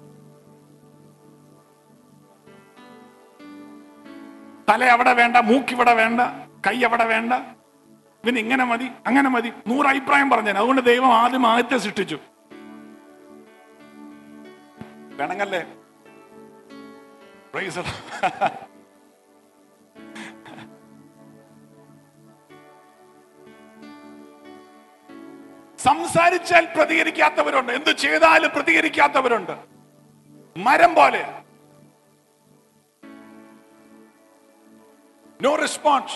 തല അവിടെ വേണ്ട മൂക്കിവിടെ വേണ്ട കൈ അവിടെ വേണ്ട ഇവന് ഇങ്ങനെ മതി അങ്ങനെ മതി നൂറ് അഭിപ്രായം പറഞ്ഞു അതുകൊണ്ട് ദൈവം ആദ്യം ആദ്യത്തെ സൃഷ്ടിച്ചു വേണമെങ്കല്ലേ Praise the Lord. സംസാരിച്ചാൽ പ്രതികരിക്കാത്തവരുണ്ട് എന്ത് ചെയ്താലും പ്രതികരിക്കാത്തവരുണ്ട് മരം പോലെ നോ റെസ്പോൺസ്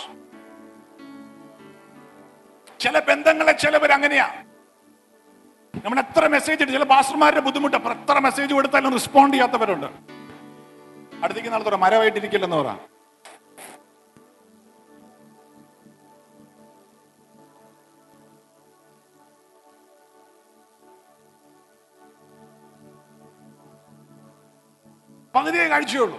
ചില ബന്ധങ്ങളെ ചിലവർ അങ്ങനെയാ നമ്മൾ എത്ര മെസ്സേജ് ഇട്ട് ചില പാസ്റ്റർമാരുടെ ബുദ്ധിമുട്ട് അപ്പൊ എത്ര മെസ്സേജ് കൊടുത്താലും റെസ്പോണ്ട് ചെയ്യാത്തവരുണ്ട് അടുത്തേക്ക് നാളെ തുറ മരമായിട്ടിരിക്കില്ലെന്ന് പറ പകുതിയെ കാഴ്ചയുള്ളൂ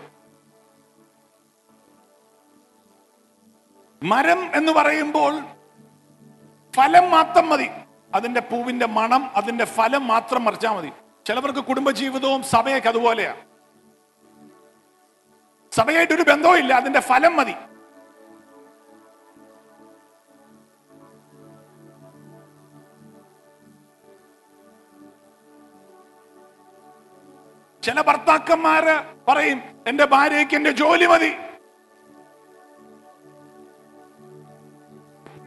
മരം എന്ന് പറയുമ്പോൾ ഫലം മാത്രം മതി അതിന്റെ പൂവിന്റെ മണം അതിന്റെ ഫലം മാത്രം മറിച്ചാൽ മതി ചിലവർക്ക് കുടുംബജീവിതവും സഭയൊക്കെ അതുപോലെയാ സഭയായിട്ടൊരു ബന്ധവും ഇല്ല അതിന്റെ ഫലം മതി ചില ഭർത്താക്കന്മാര് പറയും എന്റെ ഭാര്യയ്ക്ക് എന്റെ ജോലി മതി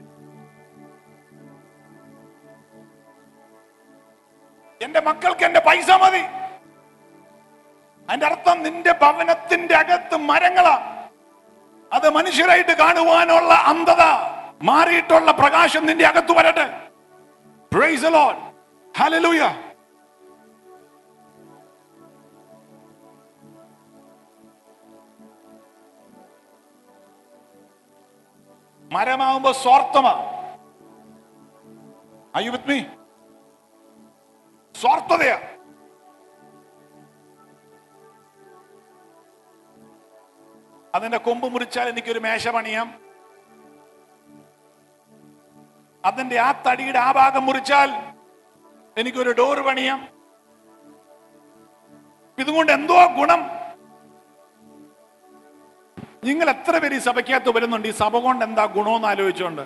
എന്റെ മക്കൾക്ക് എന്റെ പൈസ മതി അതിന്റെ അർത്ഥം നിന്റെ ഭവനത്തിന്റെ അകത്ത് മരങ്ങളാ അത് മനുഷ്യരായിട്ട് കാണുവാനുള്ള അന്ധത മാറിയിട്ടുള്ള പ്രകാശം നിന്റെ അകത്ത് വരട്ടെ Praise the Lord. Hallelujah. മരമാവുമ്പോ സ്വാർത്ഥമാ Are you with me? സ്വാർത്ഥതയാ അതിന്റെ കൊമ്പ് മുറിച്ചാൽ എനിക്കൊരു മേശ പണിയാം അതിന്റെ ആ തടിയുടെ ആ ഭാഗം മുറിച്ചാൽ എനിക്കൊരു ഡോർ പണിയാം ഇതുകൊണ്ട് എന്തോ ഗുണം നിങ്ങൾ എത്ര പേര് ഈ സഭയ്ക്കകത്ത് വരുന്നുണ്ട് ഈ സഭ കൊണ്ട് എന്താ ഗുണമെന്ന് ആലോചിച്ചുകൊണ്ട്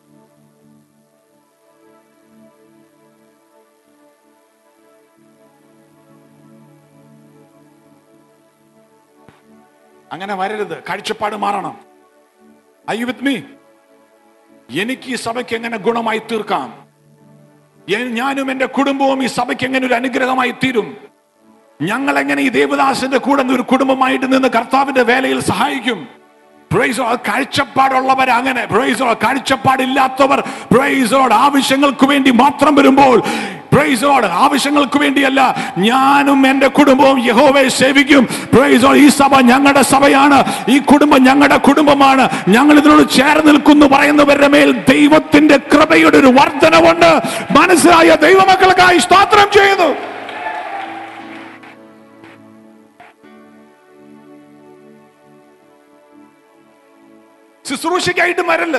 അങ്ങനെ വരരുത് കാഴ്ചപ്പാട് മാറണം ഐ വിത്ത് മീ എനിക്ക് ഈ സഭയ്ക്ക് എങ്ങനെ ഗുണമായി തീർക്കാം എ- ഞാനും എന്റെ കുടുംബവും ഈ സഭയ്ക്ക് എങ്ങനെ ഒരു അനുഗ്രഹമായി തീരും ഞങ്ങൾ എങ്ങനെ ഈ ദേവദാസന്റെ കൂടെ നിന്ന് ഒരു കുടുംബമായിട്ട് നിന്ന് കർത്താവിന്റെ വേലയിൽ സഹായിക്കും Praise the Lord. കാഴ്ചപ്പാടുള്ളവർ അങ്ങനെ Praise the Lord. കാഴ്ചപ്പാടില്ലാത്തവർ Praise the Lord. ആവശ്യങ്ങൾക്ക് വേണ്ടി മാത്രം വരുമ്പോൾ Praise the Lord. ആവശ്യങ്ങൾക്ക് വേണ്ടിയല്ല ഞാനും എന്റെ കുടുംബവും യഹോവയെ സേവിക്കും Praise the Lord. ഈ സഭ ഞങ്ങളുടെ സഭയാണ് ഈ കുടുംബം ഞങ്ങളുടെ കുടുംബമാണ് ഞങ്ങൾ ഇതിനോട് ചേർന്ന് നിൽക്കുന്നു പറയുന്നവരുടെ മേൽ ദൈവത്തിന്റെ കൃപയുടെ ഒരു വർധനവുണ്ട് മനസ്സിലായ ദൈവമക്കൾക്കായി സ്തോത്രം ചെയ്യുന്നു ശുശ്രൂഷയ്ക്കായിട്ട് വരല്ല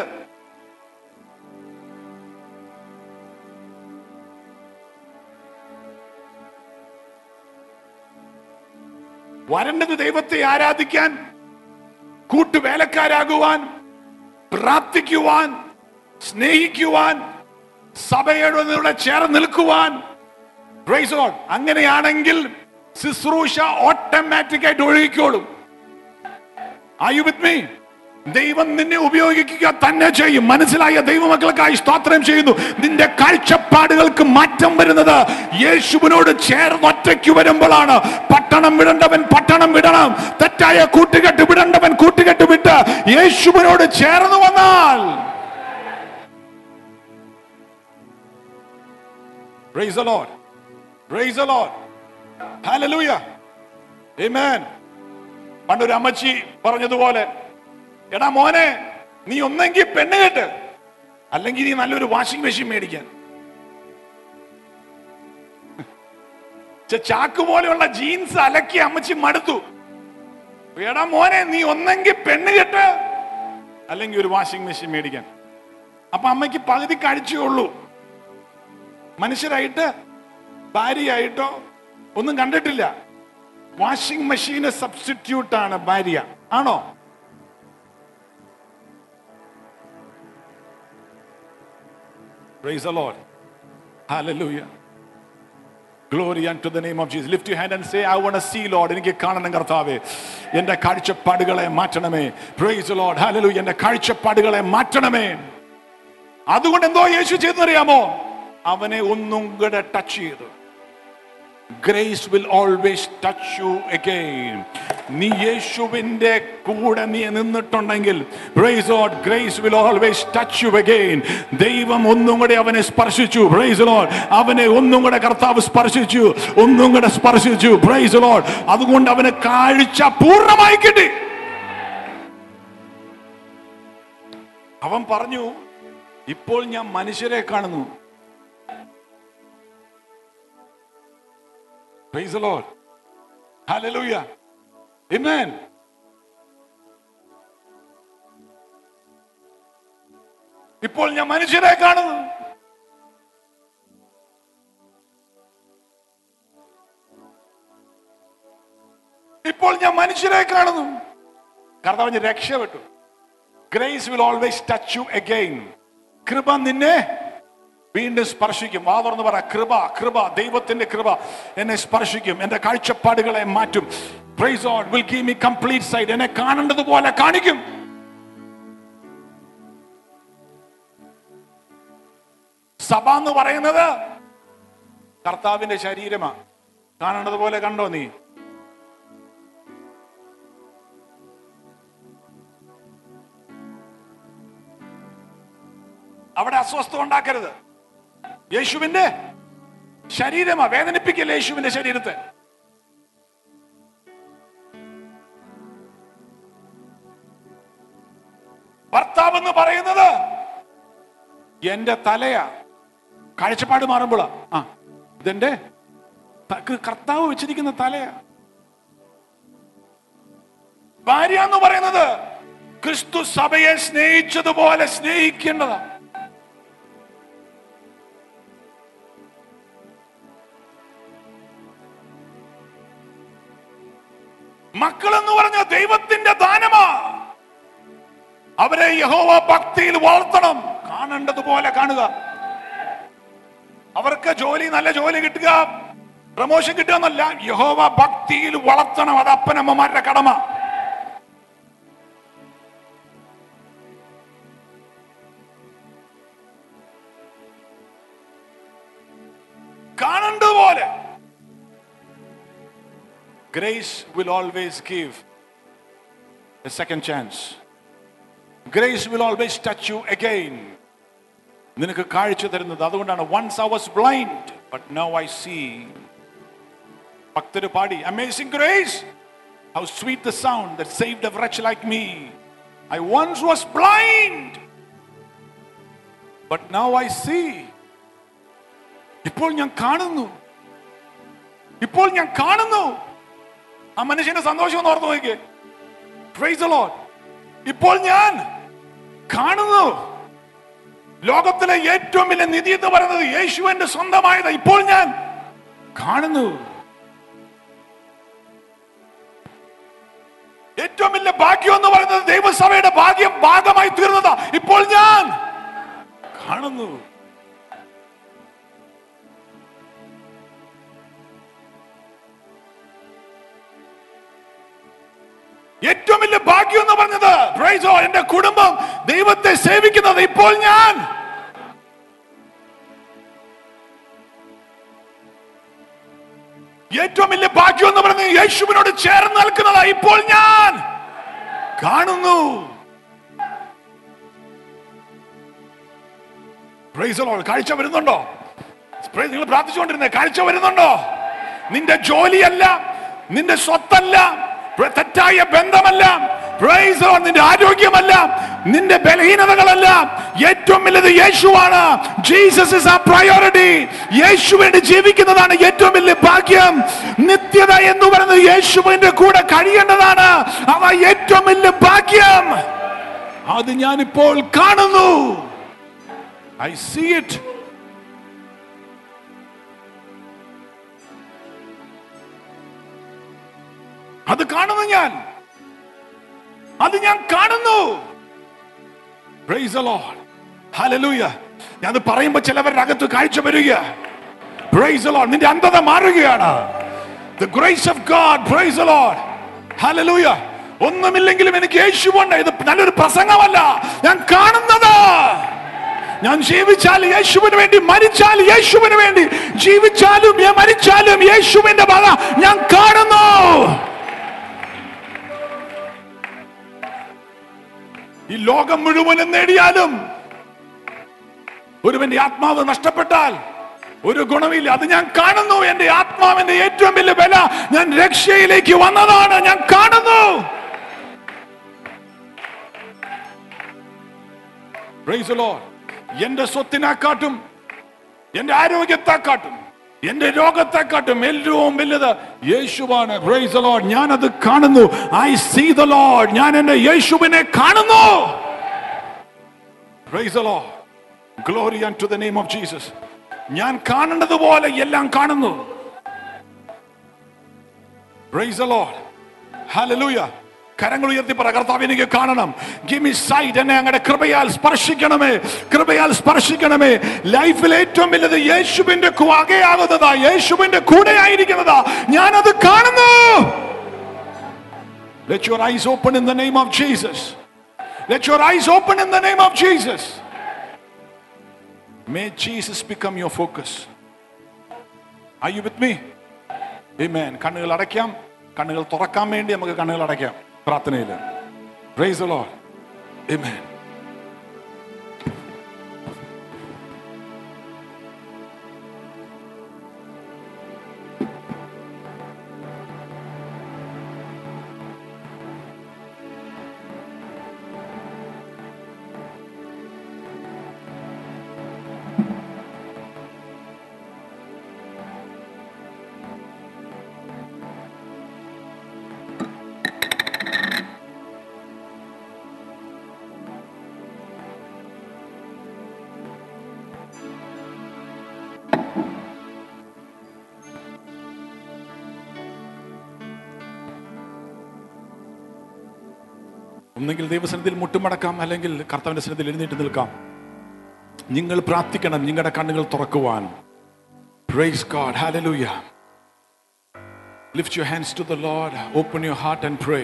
വരേണ്ടത് ദൈവത്തെ ആരാധിക്കാൻ കൂട്ടുവേലക്കാരാകുവാൻ പ്രാർത്ഥിക്കുവാൻ സ്നേഹിക്കുവാൻ സഭയോട് ചേർന്ന് നിൽക്കുവാൻ Praise the Lord. അങ്ങനെയാണെങ്കിൽ ശുശ്രൂഷ ഓട്ടോമാറ്റിക് ആയിട്ട് ഒഴുകിക്കോളും Are you with me? ദൈവം നിന്നെ ഉപയോഗിക്കുക തന്നെ ചെയ്യും മനസ്സിലായ ദൈവമക്കൾക്കായി സ്തോത്രം ചെയ്യുന്നു നിന്റെ കാഴ്ചപ്പാടുകൾക്ക് മാറ്റം വരുന്നത് യേശുവിനോട് ചേർന്ന് ഒറ്റയ്ക്ക് വരുമ്പോഴാണ് പട്ടണം വിടേണ്ടവൻ പട്ടണം വിടണം തെറ്റായ കൂട്ടുകെട്ട് വിടേണ്ടവൻ കൂട്ടുകെട്ട് വിട്ട് യേശുവിനോട് ചേർന്ന് വന്നാൽ Praise the Lord. Praise the Lord. Hallelujah. Amen. പണ്ടൊരു അമ്മച്ചി പറഞ്ഞതുപോലെ എടാ മോനെ നീ ഒന്നെങ്കിൽ പെണ്ണ് കെട്ട് അല്ലെങ്കിൽ നീ നല്ലൊരു വാഷിംഗ് മെഷീൻ മേടിക്കാൻ ചെ- ചാക്ക് പോലെയുള്ള ജീൻസ് അലക്കി അമ്മച്ചി മടുത്തു എടാ മോനെ നീ ഒന്നെങ്കിൽ പെണ്ണ് കെട്ട് അല്ലെങ്കിൽ ഒരു വാഷിംഗ് മെഷീൻ മേടിക്കാൻ അപ്പൊ അമ്മയ്ക്ക് പകുതി കഴിച്ചേ ഉള്ളൂ മനുഷ്യരായിട്ട് ഭാര്യയായിട്ടോ ഒന്നും കണ്ടിട്ടില്ല വാഷിംഗ് മെഷീന് സബ്സ്റ്റിറ്റ്യൂട്ട് ആണ് ഭാര്യ ആണോ Praise the Lord. Hallelujah. Glory unto the name of Jesus. Lift your hand and say, I want to see, Lord. എനിക്ക് കാണണം കർത്താവേ എന്റെ കാഴ്ചപ്പാടുകളെ മാറ്റണമേ പ്രൈസ് ലോഡ് ഹല്ലേലൂയ എന്റെ കാഴ്ചപ്പാടുകളെ മാറ്റണമേ അതുകൊണ്ട് എന്തോ യേശു ചെയ്തെന്നറിയാമോ അവനെ ഒന്നും കൂടെ ടച്ച് ചെയ്തു grace will always touch you again നീ യേശുവിന്റെ കൂടെ നീ നിന്നിട്ടുണ്ടെങ്കിൽ praise Lord grace will always touch you again ദൈവം ഒന്നും കൂടെ അവനെ സ്പർശിച്ചു പ്രൈസ് ലോഡ് അവനെ ഒന്നും കൂടെ കർത്താവ് സ്പർശിച്ചു ഒന്നും കൂടെ സ്പർശിച്ചു പ്രൈസ് ലോഡ് അതുകൊണ്ട് അവന് കാഴ്ച പൂർണ്ണമായി കിട്ടി അവൻ പറഞ്ഞു ഇപ്പോൾ ഞാൻ മനുഷ്യരെ കാണുന്നു Praise the Lord. Hallelujah. Amen. ഇപ്പോൾ ഞാൻ മനുഷ്യരെ കാണുന്നു ഇപ്പോൾ ഞാൻ മനുഷ്യരെ കാണുന്നു കർത്താവിന് രക്ഷപ്പെട്ടു grace will always touch you again കൃപ നിന്നെ വീണ്ടും സ്പർശിക്കും വാ തുറന്ന് പറ കൃപ കൃപ ദൈവത്തിന്റെ കൃപ എന്നെ സ്പർശിക്കും എന്റെ കാഴ്ചപ്പാടുകളെ മാറ്റും praise God will give me complete sight എന്നെ കാണേണ്ടതുപോലെ കാണിക്കും സഭ എന്ന് പറയുന്നത് കർത്താവിന്റെ ശരീരമാ കാണേണ്ടത് പോലെ കണ്ടോ നീ അവിടെ അസ്വസ്ഥ ഉണ്ടാക്കരുത് യേശുവിന്റെ ശരീരമാ വേദനിപ്പിക്കല്ലേ യേശുവിന്റെ ശരീരത്തെ ഭർത്താവ് എന്ന് പറയുന്നത് എന്റെ തലയാ കാഴ്ചപ്പാട് മാറുമ്പോളാ ആ ഇതെന്റെ ത- ക- കർത്താവ് വെച്ചിരിക്കുന്ന തലയാ ഭാര്യ എന്ന് പറയുന്നത് ക്രിസ്തു സഭയെ സ്നേഹിച്ചതുപോലെ സ്നേഹിക്കേണ്ടതാ മക്കൾ എന്ന് പറഞ്ഞ ദൈവത്തിന്റെ ദാനമാ അവരെ യഹോവ ഭക്തിയിൽ വളർത്തണം കാണേണ്ടതുപോലെ കാണുക അവർക്ക് ജോലി നല്ല ജോലി കിട്ടുക പ്രമോഷൻ കിട്ടുക എന്നല്ല യഹോവ ഭക്തിയിൽ വളർത്തണം അത് അപ്പനമ്മമാരുടെ കടമ കാണേണ്ടതുപോലെ grace will always give a second chance grace will always touch you again നിനക്ക് കാഴ്ച തരുന്നത് അതുകൊണ്ടാണ് once I was blind but now I see ഭക്തര് പാടി amazing grace how sweet the sound that saved a wretch like me I once was blind but now I see ഇപ്പോൾ ഞാൻ കാണുന്നു ഇപ്പോൾ ഞാൻ കാണുന്നു ആ മനുഷ്യന്റെ സന്തോഷം ഒന്ന് ഓർത്ത് നോക്കിയേ Praise the Lord. ഇപ്പോൾ ഞാൻ കാണുന്നു ലോകത്തിലെ ഏറ്റവും വലിയ നിധി എന്ന് പറയുന്നത് യേശുവിന്റെ സ്വന്തമായത് ഇപ്പോൾ ഞാൻ കാണുന്നു ഏറ്റവും വലിയ ഭാഗ്യം എന്ന് പറയുന്നത് ദൈവസഭയുടെ ഭാഗ്യം ഭാഗമായി തീർന്നതാ ഇപ്പോൾ ഞാൻ കാണുന്നു ഏറ്റവും വലിയ ഭാഗ്യം എന്ന് പറഞ്ഞത് praise the Lord, എന്റെ കുടുംബം ദൈവത്തെ സേവിക്കുന്നത് ഇപ്പോൾ ഞാൻ ഏറ്റവും വലിയ ഭാഗ്യം എന്ന് പറയുന്നത് യേശുവിനോട് ചേർന്ന് നിൽക്കുന്നതാ ഇപ്പോൾ ഞാൻ കാണുന്നു Praise the Lord. കാഴ്ച വരുന്നുണ്ടോ Praise- നിങ്ങൾ പ്രാർത്ഥിച്ചുകൊണ്ടിരുന്നേ കാഴ്ച വരുന്നുണ്ടോ നിന്റെ ജോലിയല്ല നിന്റെ സ്വത്തല്ല പ്ര- തെറ്റായ ബന്ധമല്ല Praise the Lord. നിന്റെ ആരോഗ്യമല്ല നിന്റെ ബലഹീനതകളല്ല ഏറ്റവും വലുത് യേശുവാണ് ജീസസ് ഇസ് ആ പ്രയോറിറ്റി യേശു വേണ്ടി ജീവിക്കുന്നതാണ് ഏറ്റവും വലിയ ഭാഗ്യം നിത്യത എന്ന് പറയുന്നത് യേശുവിന്റെ കൂടെ കഴിയേണ്ടതാണ് അവ ഏറ്റവും വലിയ ഭാഗ്യം അത് ഞാനിപ്പോൾ കാണുന്നു ഐ സീ ഇറ്റ് അത് കാണുന്നു ഞാൻ അത് ഞാൻ കാണുന്നു Praise the Lord. Hallelujah. ഞാൻ അത് പറയുമ്പോ ചിലവരുടെ അകത്ത് കാഴ്ച വരിക Praise the Lord. നിന്റെ അന്ധത മാറുകയാണ് The grace of God. Praise the Lord. Hallelujah. ഒന്നുമില്ലെങ്കിലും എനിക്ക് യേശുവുണ്ട് ഇത് നല്ലൊരു പ്രസംഗമല്ല ഞാൻ കാണുന്നത് ഞാൻ ജീവിച്ചാൽ യേശുവിന് വേണ്ടി മരിച്ചാൽ യേശുവിന് വേണ്ടി ജീവിച്ചാലും ഞാൻ മരിച്ചാലും യേശുവിന്റെ പക ഞാൻ കാണുന്നു ഈ ലോകം മുഴുവനും നേടിയാലും ഒരുവന്റെ ആത്മാവ് നഷ്ടപ്പെട്ടാൽ ഒരു ഗുണമില്ല അത് ഞാൻ കാണുന്നു എന്റെ ആത്മാവിന്റെ ഏറ്റവും വലിയ വില ഞാൻ രക്ഷയിലേക്ക് വന്നതാണ് ഞാൻ കാണുന്നു Praise the Lord. എന്റെ സ്വത്തിനെക്കാട്ടും എന്റെ ആരോഗ്യത്തെക്കാട്ടും എന്റെ രോഗത്തെക്കാട്ടും ഏറ്റവും വലുത് യേശുവാണ് Praise the Lord. ഞാൻ അത് കാണുന്നു ഐ സീ ദ ലോഡ് ഞാൻ എന്റെ യേശുവിനെ കാണുന്നു Praise the Lord. Glory unto the name of Jesus. ഞാൻ കാണേണ്ടത് പോലെ എല്ലാം കാണുന്നു Praise the Lord. Hallelujah. കരങ്ങൾ ഉയർത്തി പറ കർത്താവ് എനിക്ക് കാണണം ഗിമി സൈറ്റ് എന്നെ അങ്ങയുടെ കൃപയാൽ സ്പർശിക്കണമേ കൃപയാൽ സ്പർശിക്കണമേ ലൈഫിൽ ഏറ്റവും വലുത് യേശുവിന്റെ വകയാകുന്നതാ യേശുവിന്റെ കൂടെ ആയിരിക്കുന്നതാ ഞാനത് കാണുന്നു Let your eyes open in the name of Jesus. Let your eyes open in the name of Jesus. May Jesus become your focus. Are you with me? Amen. കണ്ണുകൾ അടയ്ക്കാം കണ്ണുകൾ തുറക്കാൻ വേണ്ടി നമുക്ക് കണ്ണുകൾ അടയ്ക്കാം പ്രാർത്ഥനയിൽ Praise the Lord. Amen. ഒന്നെങ്കിൽ ദൈവസന്നിധിയിൽ മുട്ടുമടക്കാം അല്ലെങ്കിൽ കർത്താവിന്റെ സന്നിധിയിൽ എഴുന്നേറ്റ് നിൽക്കാം നിങ്ങൾ പ്രാർത്ഥിക്കണം നിങ്ങളുടെ കണ്ണുകൾ തുറക്കുവാൻ Praise God. Hallelujah. Lift your hands to the Lord. Open your heart and pray.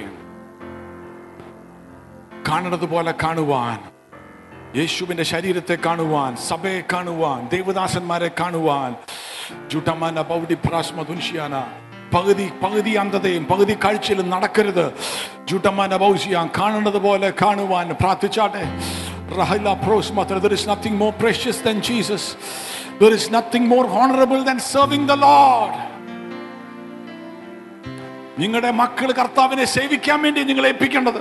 കാണുന്നത് പോലെ കാണുവാൻ യേശുവിന്റെ ശരീരത്തെ കാണുവാൻ സഭയെ കാണുവാൻ ദേവദാസന്മാരെ കാണുവാൻ ജുട്ടമാന പൗഡി പ്രാസ്മ ദുൻഷിയാന പകുതി പകുതി അന്ധതയും പകുതി കാഴ്ചയിലും നടക്കരുത് ജുട്ടമാന ബൗസിയാൻ കാണുന്നത് പോലെ കാണുവാൻ പ്രാർത്ഥിച്ചാട്ടെ റഹല പ്രോസ് മാത്രം there is nothing more precious than Jesus there is nothing more honorable than serving the Lord നിങ്ങളുടെ മക്കൾ കർത്താവിനെ സേവിക്കാൻ വേണ്ടി നിങ്ങൾ ഏൽപ്പിക്കേണ്ടത്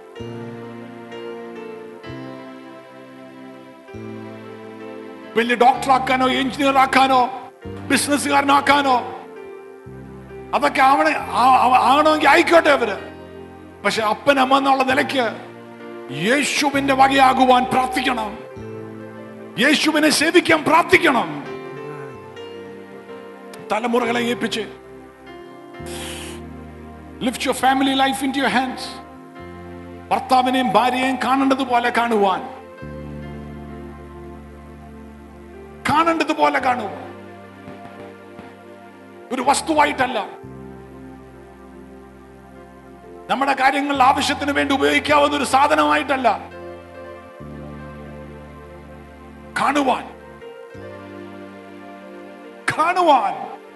വലിയ ഡോക്ടർ ആക്കാനോ എഞ്ചിനീയർ ആക്കാനോ ബിസിനസ്സുകാരനാക്കാനോ അതൊക്കെ ആവണ ആ- ആ- ആവണമെങ്കിൽ ആയിക്കോട്ടെ അവര് പക്ഷെ അപ്പൻ അമ്മ എന്നുള്ള നിലയ്ക്ക് യേശുവിന്റെ വകയാകുവാൻ പ്രാർത്ഥിക്കണം യേശുവിനെ സേവിക്കാൻ പ്രാർത്ഥിക്കണം തലമുറകളെ ഏൽപ്പിച്ച് lift your family life in your hands ഭർത്താവിനെയും ഭാര്യയെയും കാണേണ്ടതുപോലെ കാണുവാൻ കാണേണ്ടതുപോലെ കാണൂ ഒരു വസ്തുവായിട്ടല്ല നമ്മുടെ കാര്യങ്ങൾ ആവശ്യത്തിന് വേണ്ടി ഉപയോഗിക്കാവുന്ന ഒരു സാധനമായിട്ടല്ല കാണുവാൻ കാണുവാൻ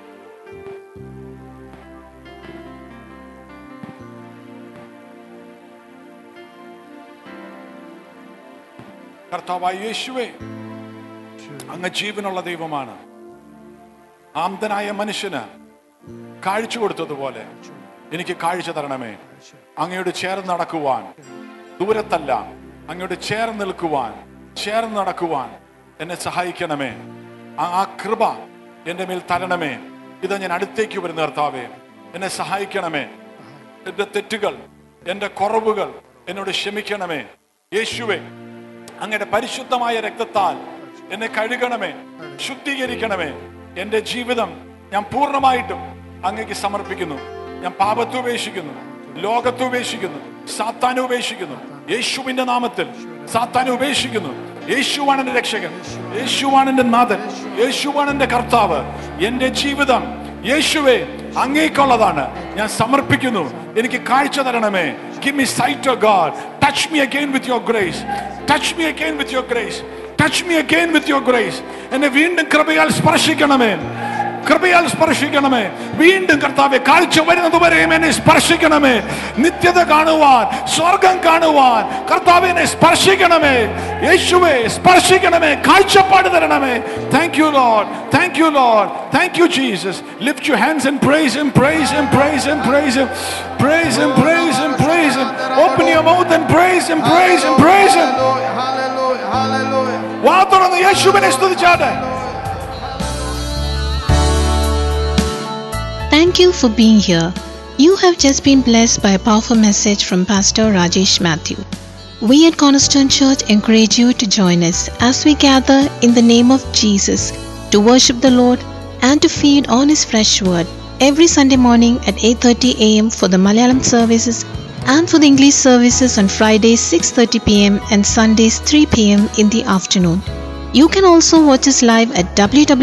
കർത്താവായ യേശുവേ അങ്ങ് ജീവനുള്ള ദൈവമാണ് ആന്തനായ മനുഷ്യന് കാഴ്ച കൊടുത്തതുപോലെ എനിക്ക് കാഴ്ച തരണമേ അങ്ങയോട് ചേർന്ന് നടക്കുവാൻ ദൂരത്തല്ല അങ്ങയോട് ചേർന്ന് നിൽക്കുവാൻ ചേർന്ന് നടക്കുവാൻ എന്നെ സഹായിക്കണമേ ആ ആ കൃപ എന്റെ മേൽ തരണമേ ഇത് ഞാൻ അടുത്തേക്ക് വരുന്ന കർത്താവേ എന്നെ സഹായിക്കണമേ എന്റെ തെറ്റുകൾ എന്റെ കുറവുകൾ എന്നോട് ക്ഷമിക്കണമേ യേശുവേ അങ്ങയുടെ പരിശുദ്ധമായ രക്തത്താൽ എന്നെ കഴുകണമേ ശുദ്ധീകരിക്കണമേ എന്റെ ജീവിതം ഞാൻ പൂർണ്ണമായിട്ടും അങ്ങേക്ക് സമർപ്പിക്കുന്നു ഞാൻ പാപത്തെ ഉപേക്ഷിക്കുന്നു ലോകത്തെ ഉപേക്ഷിക്കുന്നു സാത്താനെ ഉപേക്ഷിക്കുന്നു യേശുവിന്റെ നാമത്തിൽ സാത്താനെ ഉപേക്ഷിക്കുന്നു യേശുവാണ് എന്റെ രക്ഷകൻ യേശുവാണ് എന്റെ നാഥൻ യേശുവാണ് എന്റെ കർത്താവ് എന്റെ ജീവിതം യേശുവേ അങ്ങേക്കുള്ളതാണ് ഞാൻ സമർപ്പിക്കുന്നു എനിക്ക് കാഴ്ച തരണമേ give me sight God touch me again with your grace touch me again with your grace touch me again with your grace എന്നെ വീണ്ടും കൃപയാൽ സ്പർശിക്കണമേ കൃപയാൽ സ്പർശിക്കണമേ വീണ്ടും കർത്താവെ കാഴ്ച വരുന്നത് വരെയും എന്നെ സ്പർശിക്കണമേ നിത്യത കാണുവാൻ സ്വർഗം കാണുവാൻ കർത്താവെ എന്നെ സ്പർശിക്കണമേ യേശുവെ സ്പർശിക്കണമേ കാഴ്ചപ്പാട് തരണമേ thank you Lord thank you Lord thank you Jesus lift you hands and praise him praise him praise him praise him praise him praise him praise him open your mouth and praise him praise him praise him Hallelujah, hallelujah, hallelujah. വാ തുറന്ന് യേശുവിനെ സ്തുതിച്ചാട്ടെ Thank you for being here. You have just been blessed by a powerful message from Pastor Rajesh Matthew. We at Cornerstone Church encourage you to join us as we gather in the name of Jesus to worship the Lord and to feed on his fresh word every Sunday morning at 8:30 a.m. for the Malayalam services and for the English services on Fridays 6:30 p.m. and Sundays 3 p.m. in the afternoon. You can also watch us live at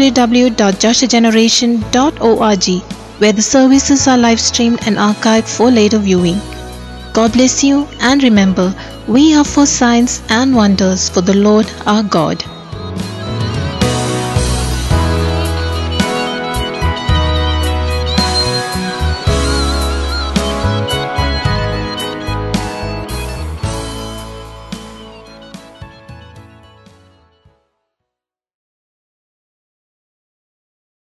www.joshageneration.org where the services are live streamed and archived for later viewing. God bless you and remember, we are for signs and wonders for the Lord our God.